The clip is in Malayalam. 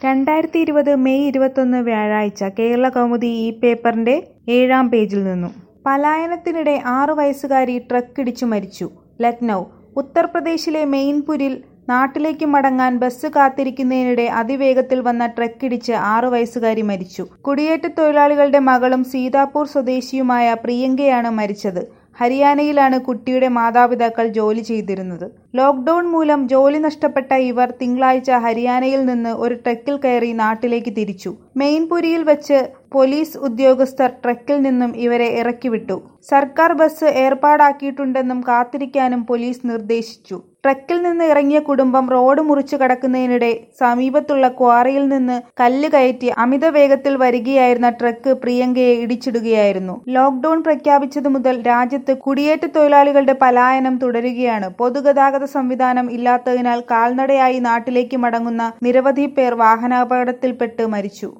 രണ്ടായിരത്തി ഇരുപത് മെയ് ഇരുപത്തൊന്ന് വ്യാഴാഴ്ച കേരളകൗമുദി ഈ പേപ്പറിന്റെ ഏഴാം പേജിൽ നിന്നും പലായനത്തിനിടെ ആറു വയസ്സുകാരി ട്രക്കിടിച്ചു മരിച്ചു ലക്നൗ ഉത്തർപ്രദേശിലെ മെയിൻപുരിൽ നാട്ടിലേക്ക് മടങ്ങാൻ ബസ് കാത്തിരിക്കുന്നതിനിടെ അതിവേഗത്തിൽ വന്ന ട്രക്കിടിച്ച് ആറു വയസ്സുകാരി മരിച്ചു കുടിയേറ്റ തൊഴിലാളികളുടെ മകളും സീതാപൂർ സ്വദേശിയുമായ പ്രിയങ്കയാണ് മരിച്ചത് ഹരിയാനയിലാണ് കുട്ടിയുടെ മാതാപിതാക്കൾ ജോലി ചെയ്തിരുന്നത് ലോക്ക്ഡൌൺ മൂലം ജോലി നഷ്ടപ്പെട്ട ഇവർ തിങ്കളാഴ്ച ഹരിയാനയിൽ നിന്ന് ഒരു ട്രക്കിൽ കയറി നാട്ടിലേക്ക് തിരിച്ചു മെയിൻപുരിയിൽ വെച്ച് പോലീസ് ഉദ്യോഗസ്ഥർ ട്രക്കിൽ നിന്നും ഇവരെ ഇറക്കിവിട്ടു സർക്കാർ ബസ് ഏർപ്പാടാക്കിയിട്ടുണ്ടെന്നും കാത്തിരിക്കാനും പോലീസ് നിർദ്ദേശിച്ചു ട്രക്കിൽ നിന്ന് ഇറങ്ങിയ കുടുംബം റോഡ് മുറിച്ചു കടക്കുന്നതിനിടെ സമീപത്തുള്ള ക്വാറിയിൽ നിന്ന് കല്ല് കയറ്റി അമിത വേഗത്തിൽ വരികയായിരുന്ന ട്രക്ക് പ്രിയങ്കയെ ഇടിച്ചിടുകയായിരുന്നു ലോക്ക്ഡൌൺ പ്രഖ്യാപിച്ചതു മുതൽ രാജ്യത്ത് കുടിയേറ്റ തൊഴിലാളികളുടെ പലായനം തുടരുകയാണ് പൊതുഗതാഗത സംവിധാനം ഇല്ലാത്തതിനാൽ കാൽനടയായി നാട്ടിലേക്ക് മടങ്ങുന്ന നിരവധി പേർ വാഹനാപകടത്തിൽപ്പെട്ട് മരിച്ചു